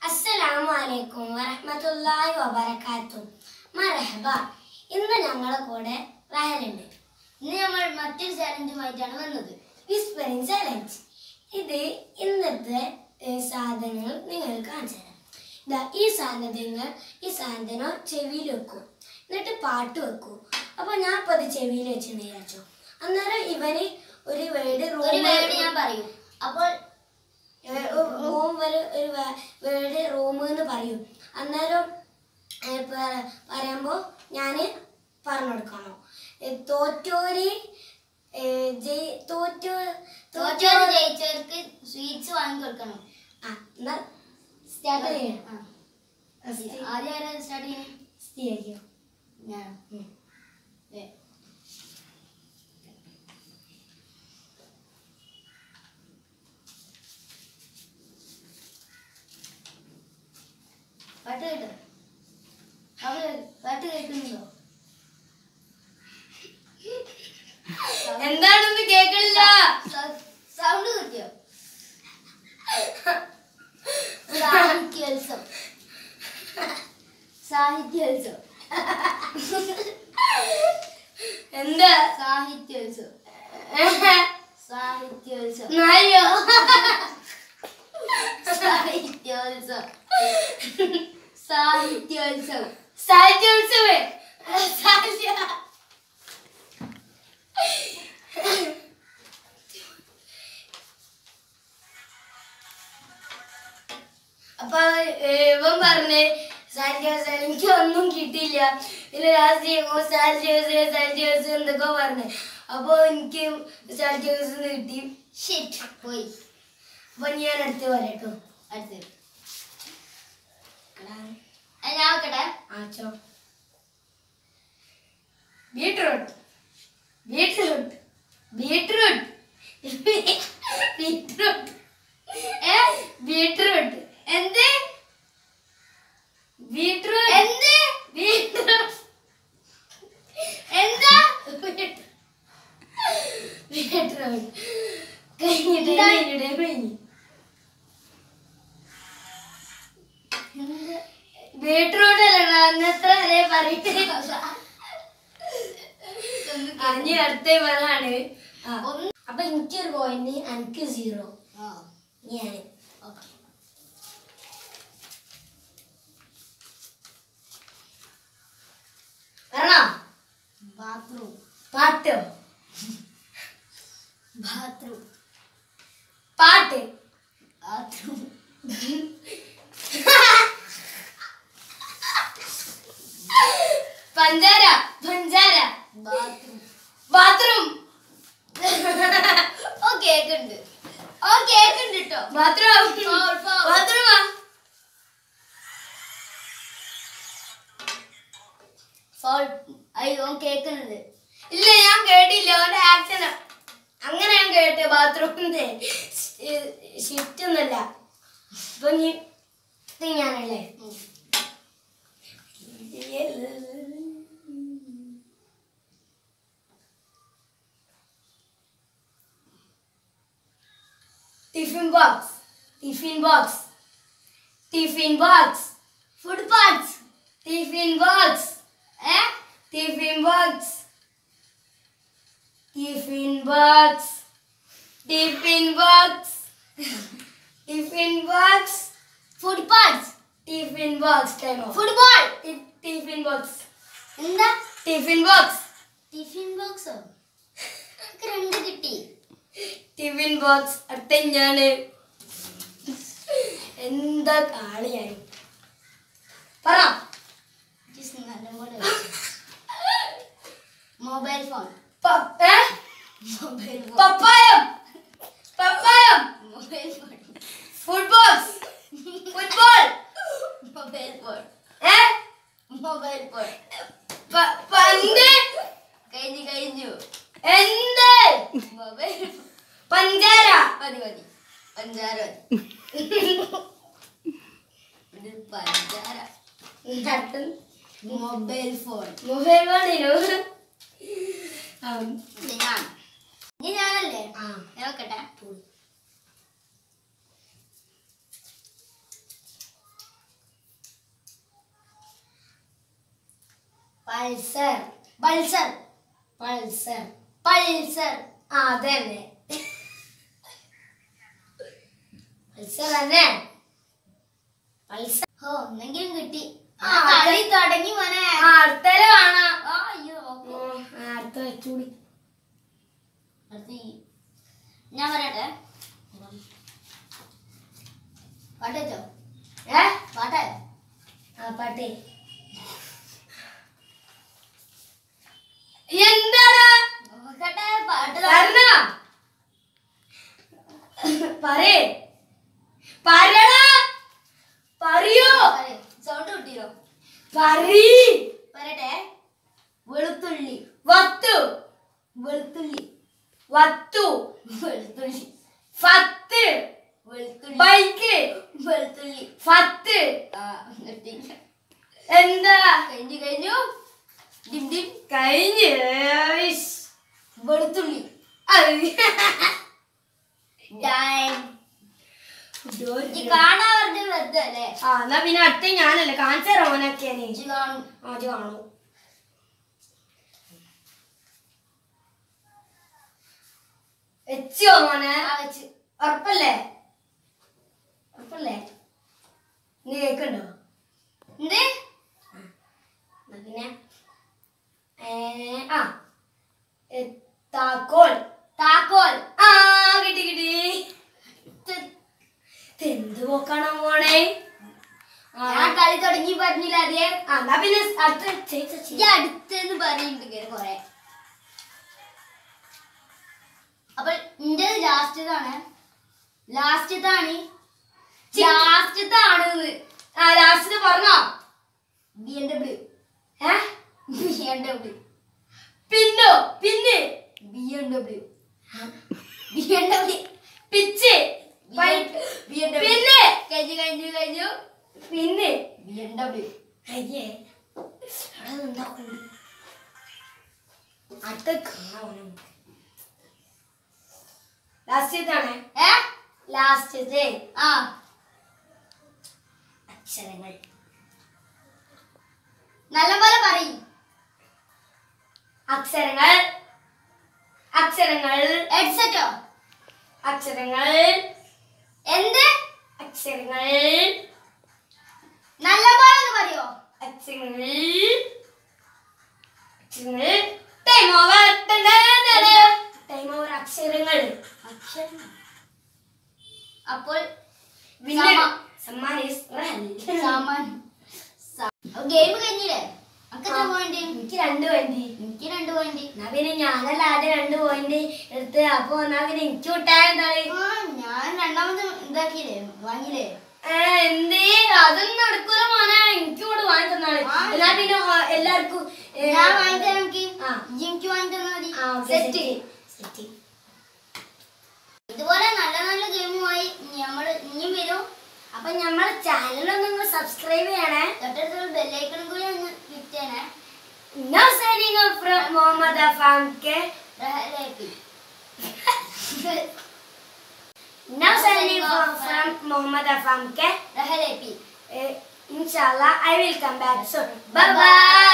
അസ്സലാമു അലൈക്കും വറഹ്മത്തുള്ളാഹി വബറകാത്തു മർഹബ ഇന്ന് ഞങ്ങളെ കൂടെ റഹലുണ്ട് ഇന്ന് നമ്മൾ മറ്റൊരു ചാലഞ്ചുമായിട്ടാണ് വന്നത് വിസ്പറിംഗ് ചലഞ്ച് ഇത് ഇന്നത്തെ ഏഹ്, സാധനങ്ങൾ നിങ്ങൾ കാണിച്ചു തരാം ഇതാ ഈ സാധനങ്ങൾ ഈ സാധനം ചെവിയിൽ വെക്കും എന്നിട്ട് പാട്ട് വെക്കും അപ്പൊ ഞാൻ ഇപ്പൊ അത് ചെവിയിൽ വെച്ച് വിചാരിച്ചു അന്നേരം ഇവന് ഒരു വേർഡ് ഒരു വേർഡ് ഞാൻ പറയും അപ്പോൾ റൂം വരെ ഒരു വേർഡ് റൂം എന്ന് പറയും അന്നേരം ഏ, പ- പറയുമ്പോ ഞാന് പറഞ്ഞു കൊടുക്കണം ഏ, തോറ്റോര് ഏ, ജയി തോറ്റോ തോറ്റോര് ജയിച്ചവർക്ക് സ്വീറ്റ്സ് വാങ്ങി കൊടുക്കണം ആ എന്നാ സ്റ്റാർട്ട് ചെയ്യാം ആ. ആദ്യം ആരാ സ്റ്റാർട്ട് ചെയ്യുന്നത് സ്ഥിതിയാക്കിയോ ഞാൻ ഉം. ഏ. പാട്ട് കേട്ടോ അവള് പാട്ട് കേൾക്കുന്നുണ്ടോ എന്താണെന്ന് കേൾക്കണില്ല സൗണ്ട് കിട്ടിയോ സാഹിത്യോത്സവം സാഹിത്യോത്സവം എന്താ സാഹിത്യോത്സവം സാഹിത്യോത്സവം നായോ സാഹിത്യോത്സവം സാഹിത്യോത്സവം സാഹിത്യോത്സവേ സാഹിത്യ അപ്പൊ ഏഹ്, ഇവൻ പറഞ്ഞ് സാന്റിയോസ് എനിക്ക് ഒന്നും കിട്ടിയില്ല പിന്നെ ലാസ്റ്റ് സാന്റിയോസ് സാന്റിയോസ് എന്തൊക്കെ പറഞ്ഞു അപ്പൊ എനിക്ക് സാന്റിയോസ് കിട്ടി ഷിറ്റ് പോയി അപ്പൊ ഞാൻ അടുത്ത് പറയട്ടോ അടുത്ത് ആ, ഞാൻ നോക്കട്ടെ ആച്ചോ ബീട്രൂട്ട് ബീട്രൂട്ട് ബീട്രൂട്ട് ബീട്രൂട്ട് ഏ ബീട്രൂട്ട് എന്ത് ബീട്രൂട്ട് എന്ത് ബീട്രൂട്ട് എന്താ ബീട്രൂട്ട് കഴിഞ്ഞിട്ട് എന്താ? കഴിഞ്ഞിട്ട് കഴിഞ്ഞു എന്ത് ബീട്രൂട്ട് അല്ല അന്നത്ര അല്ലേ പറയട്ടെ അഞ്ഞി അടുത്ത ഇവനാണ് ആ. ഒന്ന് അപ്പൊ എനിക്കൊരു പോയിന്റ് എനിക്ക് സീറോ ആ ഞാൻ ഓക്കെ വരണോ ബാത്റൂം പാട്ടോ ബാത്റൂം പാട്ട് ബാത്റൂം പഞ്ചാര പഞ്ചാര ബാത്റൂം ബാത്റൂം ഓ കേക്കുണ്ട് ഓ കേക്കുണ്ട് കേട്ടോ ബാത്റൂം Foul, foul. ബാത്റൂമാ ഫോൾ അയ്യോ കേക്കുന്നുണ്ട് ഇല്ല ഞാൻ കേട്ടില്ല അവന്റെ ആക്ഷൻ അങ്ങനെ ഞാൻ കേട്ട് ബാത്റൂമിന്റെ ഷിഫ്റ്റ് ഒന്നല്ല ഇപ്പൊ നീ ഇത് ഞാനല്ലേ ഉം. Tiffin box tiffin box tiffin box food parts tiffin box ഏ tiffin box tiffin box tiffin box tiffin box food parts tiffin box time football tiffin box എന്താ ടിഫിൻ ബോക്സ് ടിഫിൻ ബോക്സോ എനിക്ക് രണ്ട് കിട്ടി ടിഫിൻ ബോക്സ് അടുത്ത ഞാന് എന്താ കാളിയായി പറ ജിസ് നല്ലപോലെ മൊബൈൽ ഫോൺ പ- ഏ? മൊബൈൽ ഫോൺ പപ്പായം പപ്പായം മൊബൈൽ ഫോൺ ഫുട്ബോക്സ് ഫുട്ബോൾ മൊബൈൽ ഫോൺ ഏ മൊബൈൽ ഫോൺ പ- പന്ത് കഴിഞ്ഞു കഴിഞ്ഞു എന്ത് മൊബൈൽ പഞ്ചാര മതി മതി പഞ്ചാര മതി ഇത് പഞ്ചാര മൊബൈൽ ഫോൺ മൊബൈൽ ഫോണിനു ഇത് ഞാൻ ഇനി ഞാനല്ലേ ആ ഞാൻ നോക്കട്ടെ പൾസർ പൾസർ പൾസർ പൾസർ ആ അതന്നെ പൾസർ തന്നെ പൾസർ ഓ എന്തെങ്കിലും കിട്ടി ആ, ആ, കളി തുടങ്ങി മോനെ ആ അടുത്തേല് കാണാം ആ, അയ്യോ ഉം, ആ, അടുത്ത വെച്ചൂടി അത് ഈ- ഞാൻ പറയട്ടെ പാട്ട് വെച്ചോ ഏ പാട്ടേ ആ പാട്ടേ എന്താടാ നോക്കട്ടെ പാട്ട് പറഞ്ഞോ പറയേ പറയടാ പറയോ സൗണ്ട് കിട്ടിയോ പറീ പറയട്ടെ വെളുത്തുള്ളി വത്തു വെളുത്തുള്ളി വത്തു വെളുത്തുള്ളി ഫത്ത് വെളുത്തുള്ളി ബൈക്ക് വെളുത്തുള്ളി ഫത്ത് ആ നിർത്തി എന്താ കഴിഞ്ഞു കഴിഞ്ഞു ഡിം ഡിം കഴിഞ്ഞ് ഇഷ്. വെളുത്തുള്ളി അത് ഡൈൻ ഈ കാണാൻ പറഞ്ഞ വെറുതെ അല്ലേ ആ എന്നാ പിന്നെ അടുത്ത ഞാനല്ലേ കാണിച്ചു തരാം മോനൊക്കെ നീ ഇജ്ജ് കാണും ആദ്യം കാണൂ വെച്ചോ മോനെ ആ വെച്ച് ഉറപ്പല്ലേ ഉറപ്പല്ലേ നീ കേക്കുണ്ടോ എന്ത് എന്നാ പിന്നെ ഏ, ആ എ, താക്കോൽ താക്കോൽ ആ കിട്ടി കിട്ടി എന്ത് പോക്കാണോ മോണേ ആ ഞാൻ കളി തുടങ്ങി പറഞ്ഞില്ല അതേ ആ, എന്നാ പിന്നെ അടുത്ത ചേച്ചി ഈ അടുത്തെന്ന് പറയുന്നുണ്ട് ഇങ്ങനെ കൊറേ അപ്പൊ ഇന്റെ ലാസ്റ്റതാണ് ലാസ്റ്റത്താണ് ലാസ്റ്റത്താണ് ആ ലാസ്റ്റ് പറഞ്ഞോ ബി എം ഡബ്ല്യു ഏ ബി എം ഡബ്ല്യു പിന്നോ പിന്നെ B M W B M W പിച്ച് ബി എം ഡബ്ല്യു പിന്നെ കഴിഞ്ഞു കഴിഞ്ഞു കഴിഞ്ഞു പിന്നെ ബി എം ഡബ്ല്യു അയ്യേ അവിടെ നിന്നാ അടുത്ത കാണാം ലാസ്റ്റ് ഇതാണ് ഏ ലാസ്റ്റ് ആ അക്ഷരങ്ങൾ നല്ലപോലെ പറയും അക്ഷരങ്ങൾ അക്ഷരങ്ങൾ ഹെഡ്സെറ്റോ അക്ഷരങ്ങൾ എന്ത് അക്ഷരങ്ങൾ നല്ലപോലെ ഒന്ന് പറയോ അക്ഷരങ്ങൾ അക്ഷരങ്ങൾ ടൈം ഓവർ ടൈം ഓവർ അക്ഷരങ്ങൾ അപ്പോൾ വിന്നർ സമ- സമ്മാൻ ഈസ് റഹൽ സാമാൻ ഗെയിം കഴിഞ്ഞില്ലേ അനക്ക് എത്ര പോയിന്റ് എനിക്ക് രണ്ട് പോയിന്റ് എനിക്ക് രണ്ട് പോയിന്റ് എന്നാ പിന്നെ ഞാനല്ല ആദ്യം രണ്ട് പോയിന്റ് എടുത്ത് അപ്പൊ എന്നാ പിന്നെ എനിക്ക് വിട്ടാ എന്താണ് ആ ഞാൻ രണ്ടാമത് ഇതാക്കിയില്ലേ വാങ്ങിയില്ലേ ഏ, എന്തേ അതൊന്നും നടക്കൂല മോനെ എനിക്ക് കൂടെ വാങ്ങി തന്നാണ് ആ. എന്നാ പിന്നെ ആ, എല്ലാവർക്കും ഏ, ഞാൻ വാങ്ങിത്തരാം എനിക്ക് ആ. ഇജ്ജ് എനിക്ക് വാങ്ങി തന്നാ മതി ആ, ഓക്കേ, സെറ്റ് സെറ്റ്. ഇതുപോലെ നല്ല നല്ല ഗെയിമുമായി നമ്മൾ ഇനിയും വരും അപ്പൊ നമ്മളെ ചാനലൊന്നും നിങ്ങൾ സബ്സ്ക്രൈബ് ചെയ്യണേ തൊട്ടടുത്തുള്ള ബെല്ലൈക്കണും കൂടി ഒന്ന് ക്ലിക്ക് ചെയ്യണേ no signing off from Muhammad Afam K റഹലേപ്പി. No signing off from Muhammad Afam K റഹലേപ്പി. inshallah i will come back soon bye bye